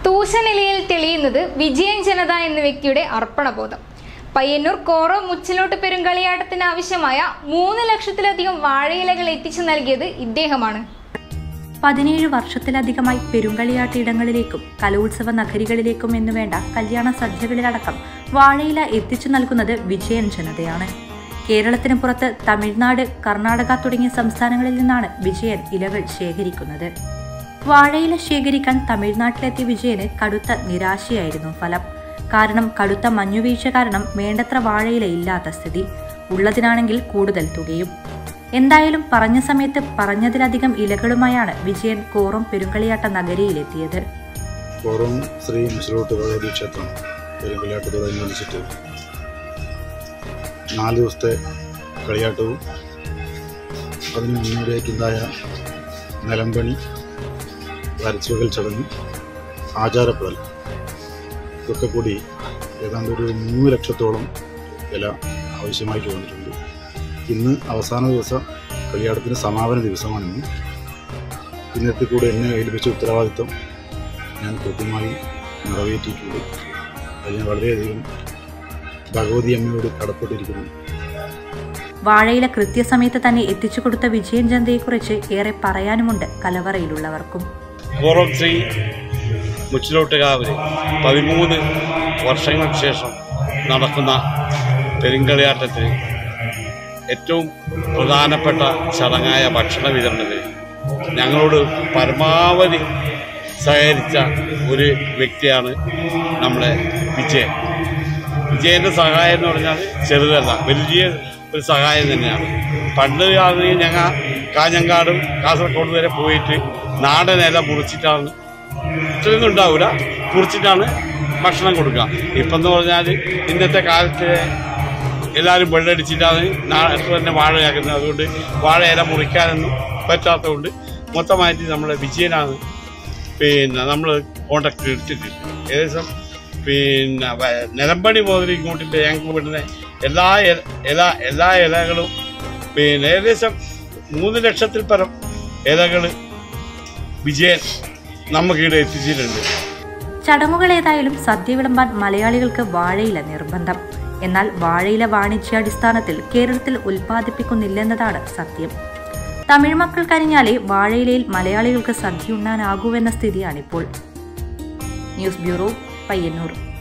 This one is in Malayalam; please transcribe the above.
തൂശനിലയിൽ തെളിയുന്നത് വിജയൻ ജനത എന്ന വ്യക്തിയുടെ അർപ്പണബോധം പയ്യന്നൂർ കോറോ മുച്ചിലോട്ട് പെരുങ്കളിയാട്ടത്തിന് ആവശ്യമായ മൂന്ന് ലക്ഷത്തിലധികം വാഴയിലകൾ എത്തിച്ചു നൽകിയത് ഇദ്ദേഹമാണ് പതിനേഴ് വർഷത്തിലധികമായി പെരുങ്കളിയാട്ട ഇടങ്ങളിലേക്കും കലോത്സവ നഗരികളിലേക്കും എന്നു വേണ്ട കല്യാണ സദ്യകളിലടക്കം വാഴയില എത്തിച്ചു നൽകുന്നത് വിജയൻ ജനതയാണ് കേരളത്തിന് പുറത്ത് തമിഴ്നാട് കർണാടക തുടങ്ങിയ സംസ്ഥാനങ്ങളിൽ നിന്നാണ് വിജയൻ ഇലകൾ ശേഖരിക്കുന്നത് വാഴയില ശേഖരിക്കാൻ തമിഴ്നാട്ടിലെത്തിയ വിജയന് കടുത്ത നിരാശയായിരുന്നു ഫലം കാരണം കടുത്ത മഞ്ഞുവീഴ്ച കാരണം വേണ്ടത്ര വാഴയില ഇല്ലാത്ത സ്ഥിതി ഉള്ളതിനാണെങ്കിൽ കൂടുതൽ തുകയും എന്തായാലും പറഞ്ഞ സമയത്ത് പറഞ്ഞതിലധികം ഇലകളുമായാണ് വിജയൻ കോറം പെരുങ്കളിയാട്ട നഗരിയിലെത്തിയത് കോറം ശ്രീ മുസ്ലോട്ട് ഭഗവതി ക്ഷേത്രം പെരുങ്കളിയാട്ടത്തോടനുബന്ധിച്ചിട്ട് നാല് ദിവസത്തെ കളിയാട്ടവും അതിന് മുന്നോടിയായിട്ടുണ്ടായ നിലമ്പണി വരച്ചുവകൽ ചടങ്ങ് ആചാരപ്പെടൽ ഇതൊക്കെ കൂടി ഏതാണ്ട് ഒരു മൂന്ന് ലക്ഷത്തോളം വില ആവശ്യമായിട്ട് വന്നിട്ടുണ്ട് ഇന്ന് അവസാന ദിവസം കളിയാട്ടത്തിന് സമാപന ദിവസമാണ് ഇന്ന് ഇന്നത്തെ കൂടെ എന്നെ ഏൽപ്പിച്ച ഉത്തരവാദിത്വം ഞാൻ കൃത്യമായി നിറവേറ്റിയിട്ടുണ്ട് അത് ഞാൻ വളരെയധികം ഭഗവതി അമ്മയോട് കടപ്പെട്ടിരിക്കുന്നു വാഴയില കൃത്യസമയത്ത് തന്നെ എത്തിച്ചു കൊടുത്ത വിജയൻ ജനതയെക്കുറിച്ച് ഏറെ പറയാനുമുണ്ട് കലവറയിലുള്ളവർക്കും കോറം ശ്രീ മുച്ചിലോട്ടുകാവിൽ പതിമൂന്ന് വർഷങ്ങൾക്ക് ശേഷം നടക്കുന്ന പെരുങ്കളിയാട്ടത്തിന് ഏറ്റവും പ്രധാനപ്പെട്ട ചടങ്ങായ ഭക്ഷണ വിതരണത്തിൽ ഞങ്ങളോട് പരമാവധി സഹകരിച്ച ഒരു വ്യക്തിയാണ് നമ്മുടെ വിജയൻ വിജയൻ്റെ സഹായം എന്ന് പറഞ്ഞാൽ ചെറുതല്ല വലിയ ഒരു സഹായം തന്നെയാണ് പണ്ട് ആണെങ്കിൽ ഞങ്ങൾ കാഞ്ഞങ്കാടും കാസർഗോഡ് വരെ പോയിട്ട് നാടൻ ഇല മുറിച്ചിട്ടാണ് ഇത്രയൊന്നും ഉണ്ടാവില്ല മുറിച്ചിട്ടാണ് ഭക്ഷണം കൊടുക്കുക ഇപ്പം എന്ന് പറഞ്ഞാൽ ഇന്നത്തെ കാലത്ത് എല്ലാവരും വെള്ളടിച്ചിട്ടാണ് നാട്ടിൽ തന്നെ വാഴയാക്കുന്നത് അതുകൊണ്ട് വാഴ ഇല മുറിക്കാനൊന്നും പറ്റാത്തതുകൊണ്ട് മൊത്തമായിട്ട് നമ്മുടെ വിജയനാണ് പിന്നെ നമ്മൾ കോണ്ടാക്ട് എടുത്തിട്ടില്ല ഏകദേശം പിന്നെ വ- നിലമ്പണി മുതൽ ഇങ്ങോട്ടിട്ട് ഞങ്ങൾക്ക് വിടുന്ന എല്ലാ ഇല എല്ലാ എല്ലാ ഇലകളും പിന്നെ ഏകദേശം മൂന്ന് ലക്ഷത്തിൽ പരം ഇലകൾ വിജയൻ നമുക്കിവിടെ എത്തിച്ചിട്ടുണ്ട് ചടങ്ങുകൾ ഏതായാലും സദ്യ വിളമ്പാൻ മലയാളികൾക്ക് വാഴയില നിർബന്ധം എന്നാൽ വാഴയില വാണിജ്യാടിസ്ഥാനത്തിൽ കേരളത്തിൽ ഉൽപ്പാദിപ്പിക്കുന്നില്ലെന്നതാണ് സത്യം തമിഴ് മക്കൾ കരിഞ്ഞാലേ വാഴയിലയിൽ മലയാളികൾക്ക് സദ്യ ഉണ്ണാനാകൂവെന്ന സ്ഥിതിയാണിപ്പോൾ ന്യൂസ് ബ്യൂറോ പയ്യന്നൂർ